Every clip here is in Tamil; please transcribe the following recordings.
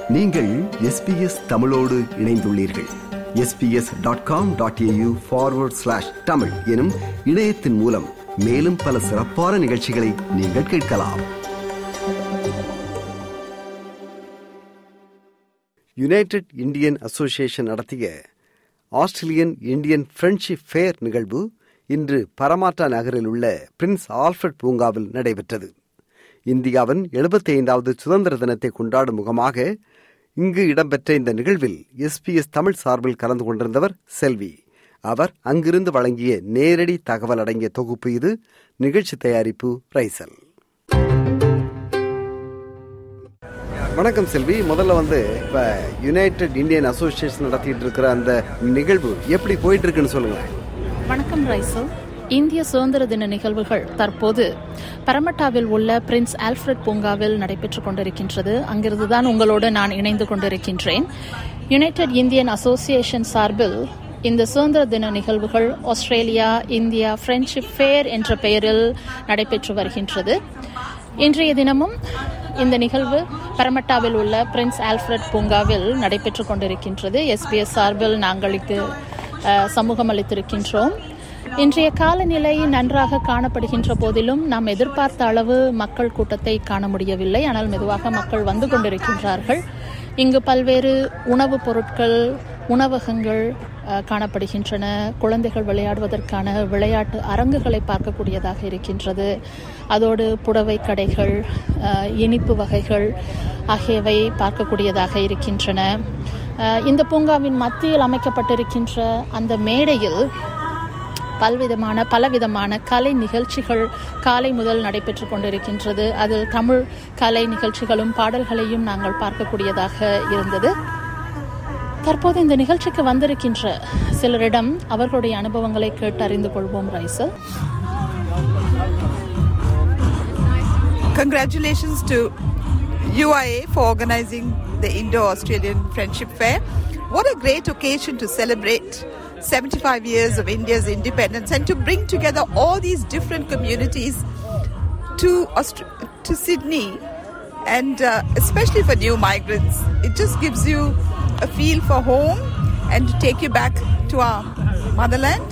நீங்கள் எஸ்பிஎஸ் தமிழோடு இணைந்துள்ளீர்கள் S B S dot com dot A U forward slash Tamil எனும் இணையத்தின் மூலம் மேலும் பல சிறப்பான நிகழ்ச்சிகளை நீங்கள் கேட்கலாம் யுனைடெட் இந்தியன் அசோசியேஷன் நடத்திய ஆஸ்திரேலியன் இந்தியன் ஃப்ரெண்ட்ஷிப் ஃபேர் நிகழ்வு இன்று பரமாட்டா நகரில் உள்ள பிரின்ஸ் ஆல்ஃபர்ட் பூங்காவில் நடைபெற்றது இந்தியாவின் எழுபத்தி ஐந்தாவது சுதந்திர தினத்தை கொண்டாடும் முகமாக இங்கு இடம்பெற்ற இந்த நிகழ்வில் எஸ்பிஎஸ் தமிழ் சார்பில் கலந்து கொண்டிருந்தவர் செல்வி அவர் அங்கிருந்து வழங்கிய நேரடி தகவல் அடங்கிய தொகுப்பு இது நிகழ்ச்சி தயாரிப்பு ரைசல் வணக்கம் செல்வி முதல்ல வந்து இப்ப யுனைடெட் இந்தியன் அசோசியேஷன் நடத்திட்டு இருக்கிற அந்த நிகழ்வு எப்படி போயிட்டு இருக்குன்னு சொல்லுங்க வணக்கம் ரைசல் இந்திய சுதந்திர தின நிகழ்வுகள் தற்போது பரமட்டாவில் உள்ள பிரின்ஸ் ஆல்ஃபிரட் பூங்காவில் நடைபெற்றுக் கொண்டிருக்கின்றது அங்கிருந்துதான் உங்களோடு நான் இணைந்து கொண்டிருக்கின்றேன் யுனைடெட் இந்தியன் அசோசியேஷன் சார்பில் இந்த சுதந்திர தின நிகழ்வுகள் ஆஸ்திரேலியா இந்தியா ஃப்ரெண்ட்ஷிப் ஃபேர் என்ற பெயரில் நடைபெற்று வருகின்றது இன்றைய தினமும் இந்த நிகழ்வு பரமட்டாவில் உள்ள பிரின்ஸ் ஆல்ஃபிரட் பூங்காவில் நடைபெற்றுக் கொண்டிருக்கின்றது எஸ்பிஎஸ் சார்பில் நாங்களுக்கு அஹ், சமூகம் அளித்திருக்கின்றோம் இன்றைய காலநிலை நன்றாக காணப்படுகின்ற போதிலும் நாம் எதிர்பார்த்த அளவு மக்கள் கூட்டத்தை காண முடியவில்லை ஆனால் மெதுவாக மக்கள் வந்து கொண்டிருக்கின்றார்கள் இங்கு பல்வேறு உணவுப் பொருட்கள் உணவகங்கள் அஹ், காணப்படுகின்றன குழந்தைகள் விளையாடுவதற்கான விளையாட்டு அரங்குகளை பார்க்கக்கூடியதாக இருக்கின்றது அதோடு புடவை கடைகள் அஹ், இனிப்பு வகைகள் ஆகியவை பார்க்கக்கூடியதாக இருக்கின்றன அஹ், இந்த பூங்காவின் மத்தியில் அமைக்கப்பட்டிருக்கின்ற அந்த மேடையில் பல்விதமான பலவிதமான கலை நிகழ்ச்சிகள் காலை முதல் நடைபெற்றுக் கொண்டிருக்கின்றது அதில் தமிழ் கலை நிகழ்ச்சிகளும் பாடல்களையும் நாங்கள் பார்க்கக்கூடியதாக இருந்தது தற்போது இந்த நிகழ்ச்சிக்கு வந்திருக்கின்ற சிலரிடம் அவர்களுடைய அனுபவங்களை கேட்டு அறிந்து கொள்வோம் ரைசல் Congratulations to UIA for organizing the Indo Australian Friendship Fair. What a great occasion to celebrate 75 years of India's independence and to bring together all these different communities to, Aust- to Sydney and uh, especially for new migrants. It just gives you a feel for home and to take you back to our motherland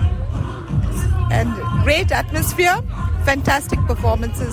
and great atmosphere, fantastic performances.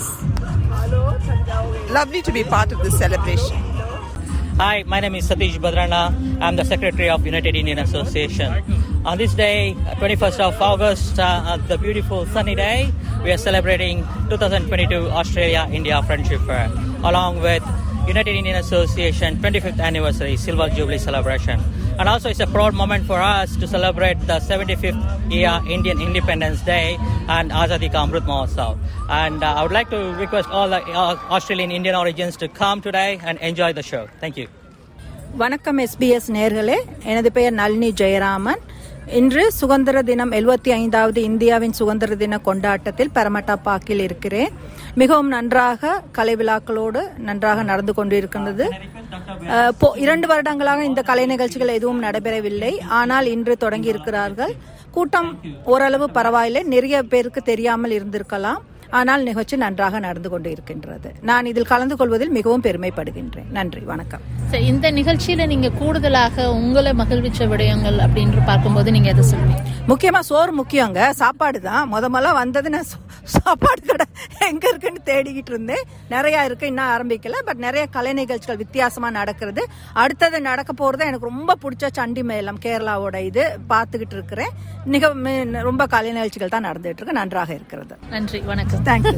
Lovely to be part of this celebration. Hi, my name is Satish Badrana. I'm the Secretary of United Indian Association. On this day, 21st of August, uh, uh, the beautiful sunny day, we are celebrating 2022 Australia-India Friendship Fair, along with United Indian Association 25th anniversary Silver Jubilee celebration. And also it's a proud moment for us to celebrate the 75th year Indian Independence Day and Azadi Ka Amrit Mahotsav. And uh, I would like to request all the uh, Australian Indian origins to come today and enjoy the show. Thank you. வணக்கம் எஸ்பிஎஸ் நேர்களே எனது பெயர் நளினி ஜெயராமன் இன்று சுதந்திர தினம் எழுபத்தி ஐந்தாவது இந்தியாவின் சுதந்திர தின கொண்டாட்டத்தில் பரமட்டா பார்க்கில் இருக்கிறேன் மிகவும் நன்றாக கலை விழாக்களோடு நன்றாக நடந்து கொண்டிருக்கின்றது அஹ், போ- இரண்டு வருடங்களாக இந்த கலை நிகழ்ச்சிகள் எதுவும் நடைபெறவில்லை ஆனால் இன்று தொடங்கி இருக்கிறார்கள் கூட்டம் ஓரளவு பரவாயில்லை நிறைய பேருக்கு தெரியாமல் இருந்திருக்கலாம் ஆனால் நிகழ்ச்சி நன்றாக நடந்து கொண்டு இருக்கின்றது நான் இதில் கலந்து கொள்வதில் மிகவும் பெருமைப்படுகின்றேன் நன்றி வணக்கம் சரி, இந்த நிகழ்ச்சியில நீங்க கூடுதலாக உங்களை மகிழ்விச்ச விடயங்கள் அப்படின்னு பார்க்கும்போது நீங்க எதை சொல்லுவீங்க முக்கியமா சோறு முக்கியங்க சாப்பாடு தான் முத முதல்ல வந்தது நான் சோ- சாப்பாடு கடை எங்க இருக்குன்னு தேடிக்கிட்டு இருந்தேன் நிறைய இருக்கு இன்னும் ஆரம்பிக்கல பட் நிறைய கலை நிகழ்ச்சிகள் வித்தியாசமா நடக்கிறது அடுத்தது நடக்க போறது எனக்கு ரொம்ப பிடிச்ச சண்டி மேளம் கேரளாவோட இது பார்த்துக்கிட்டு இருக்கிறேன் மிக மி- ரொம்ப கலை நிகழ்ச்சிகள் தான் நடந்துட்டு இருக்கு நன்றாக இருக்கிறது நன்றி வணக்கம் தேங்க்யூ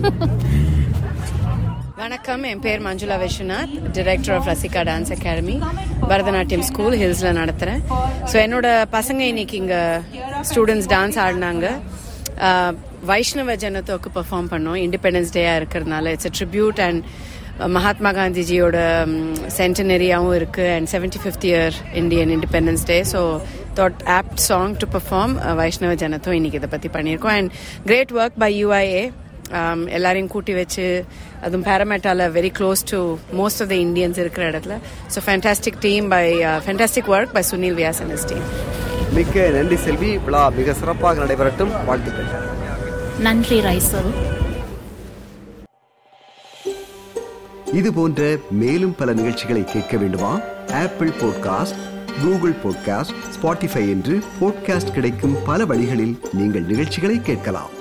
வணக்கம் என் பேர் Manjula Vishwanath director of Rasika dance academy Bharatanatyam school ஹில்ஸில் நடத்துகிறேன் ஸோ என்னோட பசங்க இன்னைக்கு இங்கே ஸ்டூடெண்ட்ஸ் டான்ஸ் ஆடினாங்க ஆஹ், வைஷ்ணவ ஜனத்தோக்கு பெர்ஃபார்ம் பண்ணோம் இண்டிபெண்டன்ஸ் டேயாக இருக்கிறதுனால it's a tribute and Mahatma காந்திஜியோட சென்டனரியாவும் இருக்கு and seventy fifth year Indian independence day so thought opt song to perform Vaishnava Janato இன்னைக்கு இதை பற்றி பண்ணியிருக்கோம் and great work by U I A um, எல்லாரையும் கூட்டி வச்சு அதுவும் பேரமேட்டால very close to most of the Indians இருக்கிற இடத்துல so fantastic team by fantastic work by Sunil Vyas and team மிக்க நன்றி செல்வி விழா மிக சிறப்பாக நடைபெறட்டும் வாழ்த்துக்கள் நன்றி ரைசல் இது போன்ற மேலும் பல நிகழ்ச்சிகளை கேட்க வேண்டுமா Apple podcast Google podcast Spotify என்று பாட்காஸ்ட் கிடைக்கும் பல வழிகளில் நீங்கள் நிகழ்ச்சிகளை கேட்கலாம்